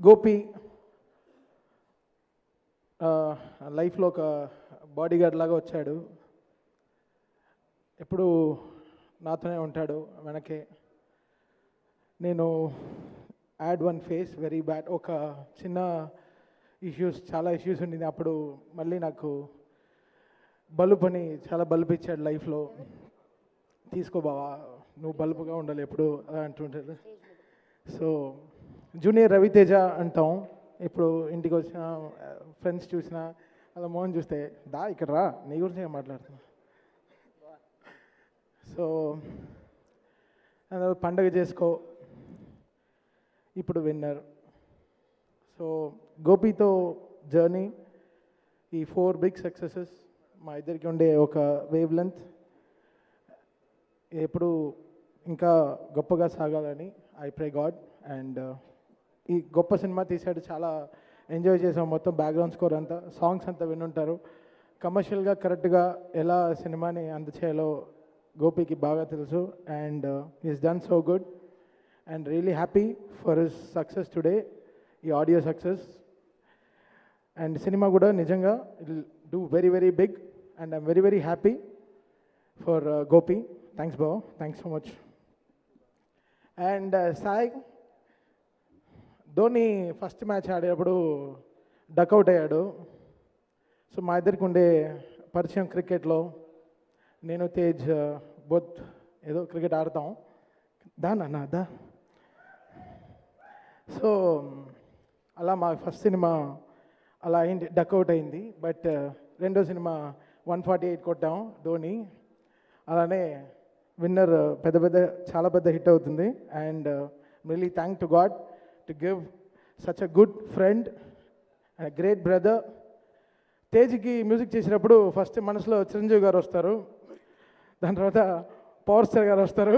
గోపి లైఫ్లో ఒక body guard లాగా వచ్చాడు ఎప్పుడు నాతోనే ఉంటాడు వెనకే నేను had one phase very bad ఒక చిన్న ఇష్యూస్ చాలా ఇష్యూస్ ఉండింది అప్పుడు మళ్ళీ నాకు బల్బ్ అని చాలా బల్బ్ ఇచ్చాడు లైఫ్లో తీసుకో బావా నువ్వు బల్బుగా ఉండాలి ఎప్పుడు అలా అంటుంటాడు సో జూనియర్ రవితేజ అంటాం ఇప్పుడు ఇంటికి వచ్చిన ఫ్రెండ్స్ చూసిన అలా మోహన్ చూస్తే దా ఇక్కడ రా నీ గురించి నేను మాట్లాడుతున్నా సో అందరూ పండగ చేసుకో ఇప్పుడు విన్నర్ సో గోపితో జర్నీ ఈ ఫోర్ బిగ్ సక్సెసెస్ మా ఇద్దరికి ఉండే ఒక వేవ్ లెంత్ ఎప్పుడు ఇంకా గొప్పగా సాగాలని ఐ ప్రే గాడ్ అండ్ ఈ గొప్ప సినిమా తీసాడు చాలా ఎంజాయ్ చేసాం మొత్తం బ్యాక్గ్రౌండ్ స్కోర్ అంతా సాంగ్స్ అంతా వినుంటారు కమర్షియల్గా కరెక్ట్గా ఎలా సినిమాని అందచేయాలో గోపికి బాగా తెలుసు and is done so good and really happy for his success today ఈ ఆడియో సక్సెస్ అండ్ సినిమా కూడా నిజంగా it do very very big and I'm very very happy for Gopi thanks బావ thanks so much and Sai Dhoni first match ఆడేటప్పుడు duck out అయ్యాడు so మా ఇద్దరికి ఉండే పరిచయం క్రికెట్లో నేను తేజ్ బోత్ ఏదో క్రికెట్ ఆడతాం దా నాన్న దా సో అలా మా ఫస్ట్ సినిమా అలా అయింది డక్అవుట్ అయింది బట్ రెండో సినిమా వన్ ఫార్టీ ఎయిట్ కొట్టాం ధోని అలానే విన్నర్ పెద్ద పెద్ద చాలా పెద్ద హిట్ అవుతుంది and really thank to God to give such a good friend and great brother తేజ్కి మ్యూజిక్ చేసినప్పుడు ఫస్ట్ మనసులో చిరంజీవి గారు వస్తారు దాని తర్వాత పవర్ స్టార్ గారు వస్తారు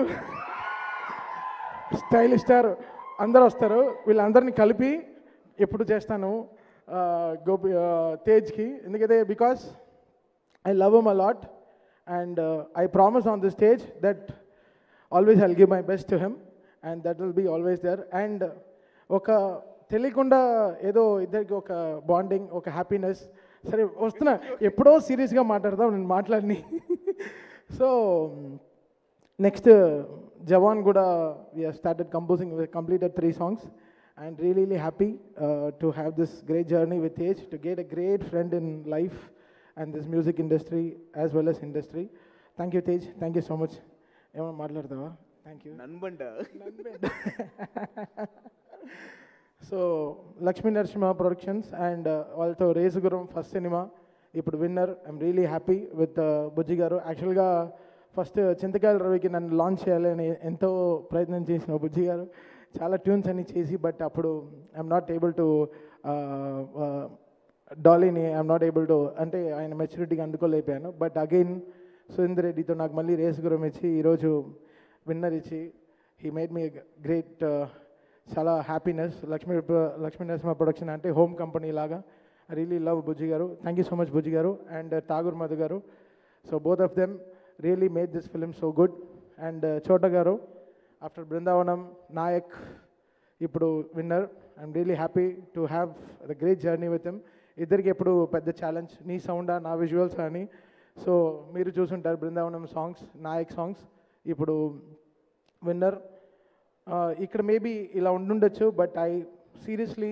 స్టైల్ స్టార్ అందరు వస్తారు వీళ్ళందరినీ కలిపి ఎప్పుడు చేస్తాను ఆ, గోపి ఆ, తేజ్కి ఎందుకంటే because I love him a lot and uh, I promise on the stage that always I'll give my best to him and that will be always there and uh, ఒక తెలియకుండా ఏదో ఇద్దరికి ఒక బాండింగ్ ఒక హ్యాపీనెస్ సరే వస్తున్నా ఎప్పుడో సీరియస్గా మాట్లాడదాం నేను మాట్లాడిని సో నెక్స్ట్ జవాన్ కూడా we're started composing completed three songs and really happy to have this great journey with age to get a great friend in life and this music industry as well as industry thank you Tej thank you so much ఏమైనా మాట్లాడతావా thank you నన్బంట so Lakshmi Narasimha productions and వాళ్ళతో Race Gurram first cinema ఇప్పుడు Winner I'm really happy with Bujji garu యాక్చువల్గా first చింతకాయల రవికి నన్ను launch చేయాలని ఎంతో ప్రయత్నం చేసిన బుజ్జి గారు చాలా ట్యూన్స్ అన్ని చేసి బట్ అప్పుడు ఐఎమ్ నాట్ ఏబుల్ టు డాలీని ఐఎమ్ నాట్ ఏబుల్ టు అంటే ఆయన మెచ్యూరిటీకి అందుకోలేకపోయాను బట్ అగైన్ సురేందర్ రెడ్డితో నాకు మళ్ళీ రేసుగురం ఇచ్చి ఈరోజు విన్నర్ ఇచ్చి హీ మేడ్ మీ గ్రేట్ చాలా హ్యాపీనెస్ లక్ష్మీ లక్ష్మీ నరసింహ ప్రొడక్షన్ అంటే హోమ్ కంపెనీ లాగా I really love Bujji garu thank you so much Bujji garu and Tagore Madhu garu so both of them really made this film so good and Chota garu after Brindavanam Nayak ఇప్పుడు Winner I'm really happy to have the great journey with him ఇద్దరికి ఎప్పుడు పెద్ద challenge నీ సౌండా నా visuals అని so మీరు చూసుంటారు Brindavanam songs Nayak songs ఇప్పుడు విన్నర్ ఇక్కడ మేబీ ఇలా ఉండుండొచ్చు but I seriously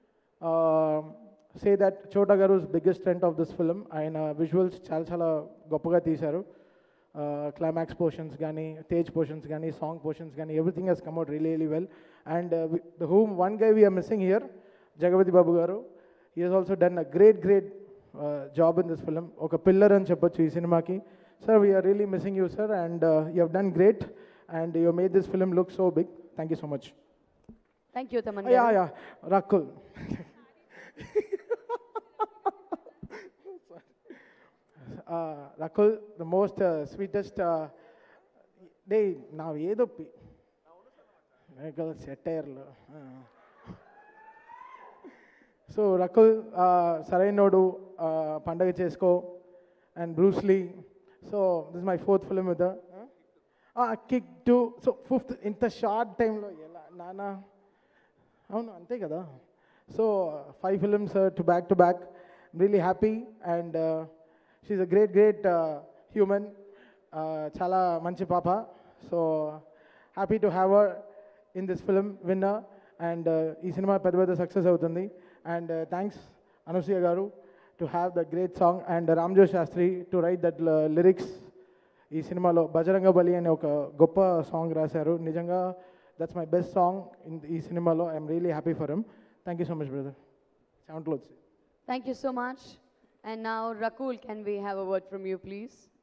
say that Chota garu biggest strength of this film ఆయన విజువల్స్ చాలా చాలా గొప్పగా తీశారు క్లైమాక్స్ పోర్షన్స్ కానీ తేజ్ పోర్షన్స్ కానీ సాంగ్ పోర్షన్స్ కానీ everything he's come out really really well and the whom one guy we're missing here Jagapathi Babu garu he he's also done a great great job in this film ఒక pillar అని చెప్పొచ్చు ఈ సినిమాకి sir we're really missing you sir and you have done great and you made this film look so big thank you so much thank you Thaman yeah yeah Rakul Rakul the most sweetest day నా ఏదో set అయ్యారు so Rakul Sarainodu Pandaga Chesko and Bruce Lee so this my fourth film with Kick two so fifth ఇంత short టైంలో ఎలా నానా అవును అంతే కదా so five films to back to back really happy and she's a great great human చాలా మంచి పాప so happy to have her in this film Winner and ఈ సినిమా పెద్ద పెద్ద సక్సెస్ అవుతుంది and thanks Anasuya garu to have the great song and Ramjo Sastry to write that lyrics ఈ సినిమాలో బజరంగ బలి అనే ఒక గొప్ప సాంగ్ రాశారు నిజంగా that's my best song in ఈ సినిమాలో I'm really happy for him thank you so much brother సెవెంట్లో వచ్చి Thank you so much. And now, Rakul, can we have a word from you, please?